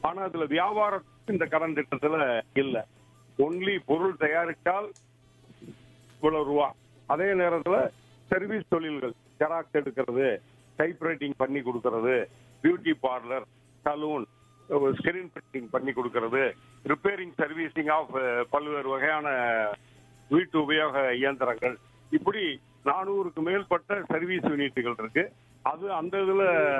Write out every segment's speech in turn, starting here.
ஆனா அதுல வியாபாரத்துக்கு இந்த கடன் திட்டத்துல இல்ல ஒன்லி பொருள் தயாரித்தால் இவ்வளவு ரூபா அதே நேரத்துல சர்வீஸ் தொழில்கள் ஜெராக்ஸ் எடுக்கிறது டைப் ரைட்டிங் பண்ணி கொடுக்கறது beauty parlour salon screen printing பண்ணி கொடுக்கறது ரிப்பேரிங் சர்வீசிங் ஆஃப் பல்வேறு வகையான வீட்டு உபயோக இயந்திரங்கள் இப்படி நானூறுக்கு மேற்பட்ட சர்வீஸ் யூனிட்டுகள் இருக்கு அது அந்த இதுல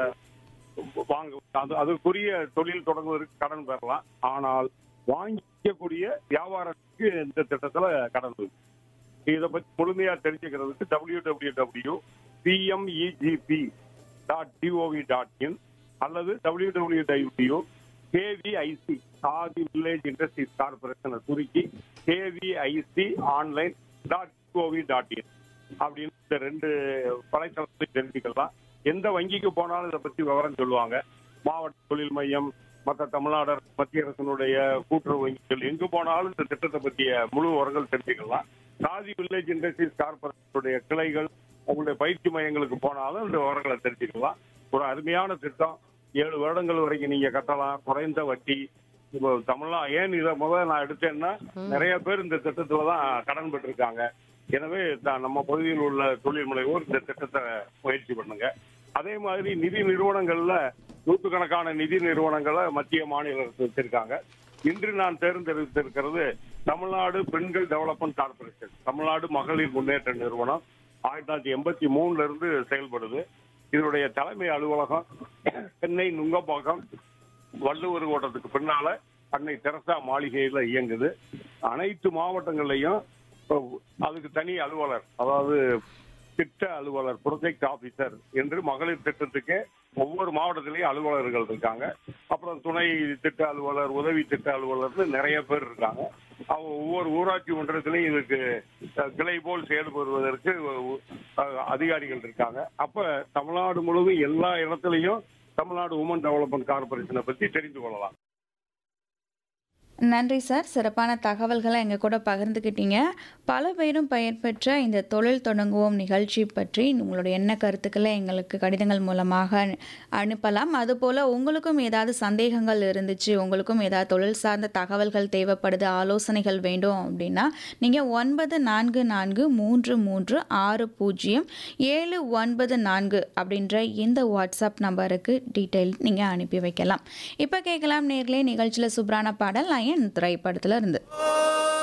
வாங்க அது அதுக்குரிய தொழில் தொடங்குவதற்கு கடன் பெறலாம் ஆனால் வாங்கிக்கக்கூடிய வியாபாரத்துக்கு இந்த திட்டத்துல கடன் இருக்கு இதை பத்தி முழுமையா தெரிஞ்சுக்கிறதுக்கு W W W PMEGP dot gov dot in அல்லது W W W KVIC Khadi village industries கார்பரேஷனை சுருக்கி KVIC online dot gov dot in அப்படின்னு இந்த ரெண்டு வலைத்தளத்தை தெரிஞ்சுக்கலாம் எந்த வங்கிக்கு போனாலும் இதை பத்தி விவரம் சொல்லுவாங்க மாவட்ட தொழில் மையம் மற்ற தமிழ்நாடு அரசு, மத்திய அரசினுடைய கூட்டுறவு வங்கிகள் எங்கு போனாலும் இந்த திட்டத்தை பற்றிய முழு விவரங்கள் தெரிஞ்சுக்கலாம் சாதி வில்லேஜ் இண்டஸ்ட்ரீஸ் கார்பரேஷனுடைய கிளைகள் அவங்களுடைய பயிற்சி மையங்களுக்கு போனாலும் இந்த விவரங்களை தெரிஞ்சுக்கலாம் ஒரு அருமையான திட்டம் ஏழு வருடங்கள் வரைக்கும் நீங்க கட்டலாம் குறைந்த வட்டி இப்போ தமிழ்நா ஏன் இதை முதல்ல நான் எடுத்தேன்னா நிறைய பேர் இந்த திட்டத்துல தான் கடன் பெற்றிருக்காங்க எனவே த- நம்ம பகுதியில் உள்ள தொழில் முனைவோர் இந்த திட்டத்தை முயற்சி பண்ணுங்க அதே மாதிரி நிதி நிறுவனங்கள்ல நூற்றுக்கணக்கான நிதி நிறுவனங்களை மத்திய மாநில அரசு வச்சிருக்காங்க இன்று நான் தேர்ந்தெடுத்திருக்கிறது தமிழ்நாடு பெண்கள் டெவலப்மெண்ட் கார்பரேஷன் தமிழ்நாடு மகளிர் முன்னேற்ற நிறுவனம் ஆயிரத்தி தொள்ளாயிரத்தி எண்பத்தி மூணுல இருந்து செயல்படுது இதனுடைய தலைமை அலுவலகம் சென்னை நுங்கம்பாக்கம் வள்ளுவர் ஓட்டத்துக்கு பின்னால அன்னை தெரசா மாளிகையில இயங்குது அனைத்து மாவட்டங்கள்லயும் இப்போ அதுக்கு தனி அலுவலர் அதாவது திட்ட அலுவலர் ப்ரொஜெக்ட் ஆபீசர் என்று மகளிர் திட்டத்துக்கு ஒவ்வொரு மாவட்டத்திலையும் அலுவலர்கள் இருக்காங்க அப்புறம் துணை திட்ட அலுவலர் உதவி திட்ட அலுவலர்னு நிறைய பேர் இருக்காங்க அவங்க ஒவ்வொரு ஊராட்சி மன்றத்திலையும் இதுக்கு அஹ், கிளை போல் செயல்படுவதற்கு அஹ், அதிகாரிகள் இருக்காங்க அப்ப தமிழ்நாடு முழுவதும் எல்லா இடத்துலையும் தமிழ்நாடு உமன் டெவலப்மெண்ட் கார்பரேஷனை பத்தி தெரிந்து கொள்ளலாம் நன்றி சார் சிறப்பான தகவல்களை எங்கள் கூட பகிர்ந்துக்கிட்டீங்க பல பேரும் பயன்பெற்ற இந்த தொழில் தொடங்குவோம் நிகழ்ச்சி பற்றி உங்களுடைய எண்ண கருத்துக்களை எங்களுக்கு கடிதங்கள் மூலமாக அனு- அனுப்பலாம் அதுபோல் உங்களுக்கும் ஏதாவது சந்தேகங்கள் இருந்துச்சு உங்களுக்கும் ஏதாவது தொழில் சார்ந்த தகவல்கள் தேவைப்படுது ஆலோசனைகள் வேண்டும் அப்படின்னா நீங்கள் ஒன்பது நான்கு நான்கு மூன்று மூன்று ஆறு பூஜ்ஜியம் ஏழு ஒன்பது நான்கு அப்படின்ற இந்த வாட்ஸ்அப் நம்பருக்கு டீட்டெயில் நீங்கள் அனுப்பி வைக்கலாம் இப்போ கேட்கலாம் நேர்களே நிகழ்ச்சியில் சூப்பரான பாடல் நான் என் திரைப்படத்தில் இருந்து